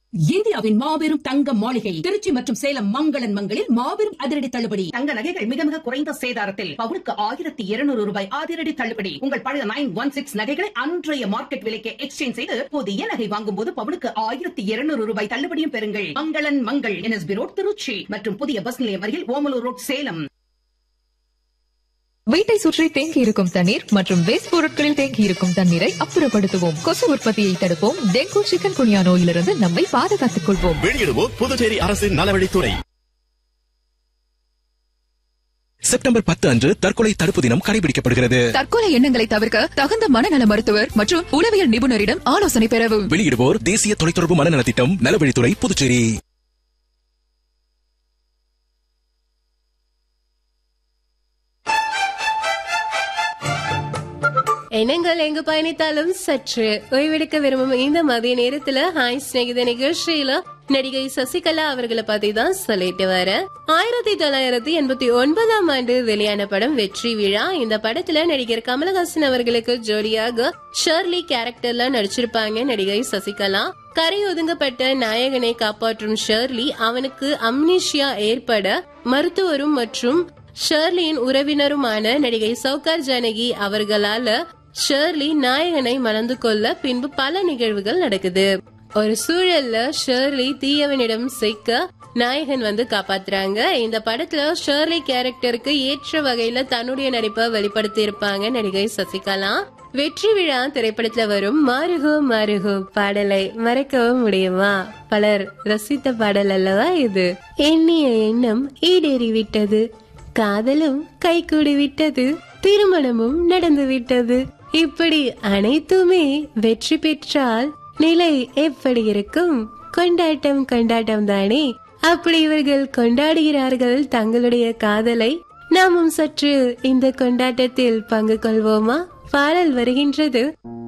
இந்தியாவின் மாபெரும் தங்க மாளிகை திருச்சி மற்றும் சேலம் மங்களன் மங்களில் மாபெரும் அதிரடி தள்ளுபடி தங்க நகைகள் மிக மிக குறைந்த சேதாரத்தில் பவுனுக்கு ஆயிரத்தி இருநூறு ரூபாய் அதிரடி தள்ளுபடி உங்கள் பழைய நைன் ஒன் சிக்ஸ் நகைகளை அன்றைய மார்க்கெட் விலைக்கு எக்ஸ்சேஞ்ச் செய்து புதிய நகை வாங்கும் போது பவுனுக்கு ஆயிரத்தி இருநூறு ரூபாய் தள்ளுபடியும் பெறுங்கள் மங்களன் மங்கள் என்எஸ்பி ரோட் திருச்சி மற்றும் புதிய பஸ் நிலையம் அருகில் ஓமலூர் ரோட் சேலம் வீட்டை சுற்றி தேங்கி இருக்கும் தண்ணீர் மற்றும் வேஸ்ட் பொருட்களில் தேங்கி இருக்கும் தண்ணீரை அப்புறப்படுத்துவோம் கொசு உற்பத்தியை தடுப்போம் டெங்கு சிக்கன் குனியா நோயிலிருந்து நம்மை பாதுகாத்துக் கொள்வோம் வெளியிடுவோர் புதுச்சேரி அரசின் நலவழித்துறை செப்டம்பர் பத்து அன்று தற்கொலை தடுப்பு தினம் கடைபிடிக்கப்படுகிறது தற்கொலை எண்ணங்களை தவிர்க்க தகுந்த மனநல மருத்துவர் மற்றும் உளவியல் நிபுணரிடம் ஆலோசனை பெறவும் வெளியிடுவோர் தேசிய தொலைத்தொடர்பு மனநலத் திட்டம் நலவழித்துறை புதுச்சேரி எண்ணங்கள் எங்கு பயணித்தாலும் சற்று ஓய்வெடுக்க விரும்பும் இந்த மதிய நேரத்துல ஹாய் சிநேகித நிகழ்ச்சியில நடிகை சசிகலா அவர்களை பத்தி தான் சொல்லிட்டு வர ஆயிரத்தி தொள்ளாயிரத்தி எண்பத்தி ஒன்பதாம் ஆண்டு வெளியான படம் வெற்றி விழா இந்த படத்துல நடிகர் கமலஹாசன் அவர்களுக்கு ஜோடியாக ஷர்லி கேரக்டர்ல நடிச்சிருப்பாங்க நடிகை சசிகலா கரை ஒதுங்கப்பட்ட நாயகனை காப்பாற்றும் ஷர்லி அவனுக்கு அம்னீஷியா ஏற்பட மருத்துவரும் மற்றும் ஷர்லியின் உறவினருமான நடிகை சௌகார் ஜானகி அவர்களால ஷர்லி நாயகனை மணந்து கொள்ள பின்பு பல நிகழ்வுகள் நடக்குது ஒரு சூழல்ல ஷர்லி தீயவனிடம் சிக்க நாயகன் வந்து காப்பாத்துறாங்க இந்த படத்துல ஷர்லி கேரக்டருக்கு ஏற்ற வகையில தன்னுடைய நடிப்பை வெளிப்படுத்தி இருப்பாங்க நடிகை சசிகலா வெற்றி விழா திரைப்படத்துல வரும் மாருகோ மாருகோ பாடலை மறக்கவும் முடியுமா பலர் ரசித்த பாடல் அல்லவா இது எண்ணிய எண்ணம் ஈடேறி விட்டது காதலும் கைகூடி விட்டது திருமணமும் நடந்து விட்டது இப்படி அனைத்துமே வெற்றி பெற்றால் நிலை எப்படி இருக்கும் கொண்டாட்டம் கொண்டாட்டம் தானே அப்படி இவர்கள் கொண்டாடுகிறார்கள் தங்களுடைய காதலை நாமும் சற்று இந்த கொண்டாட்டத்தில் பங்கு கொள்வோமா பாடல் வருகின்றது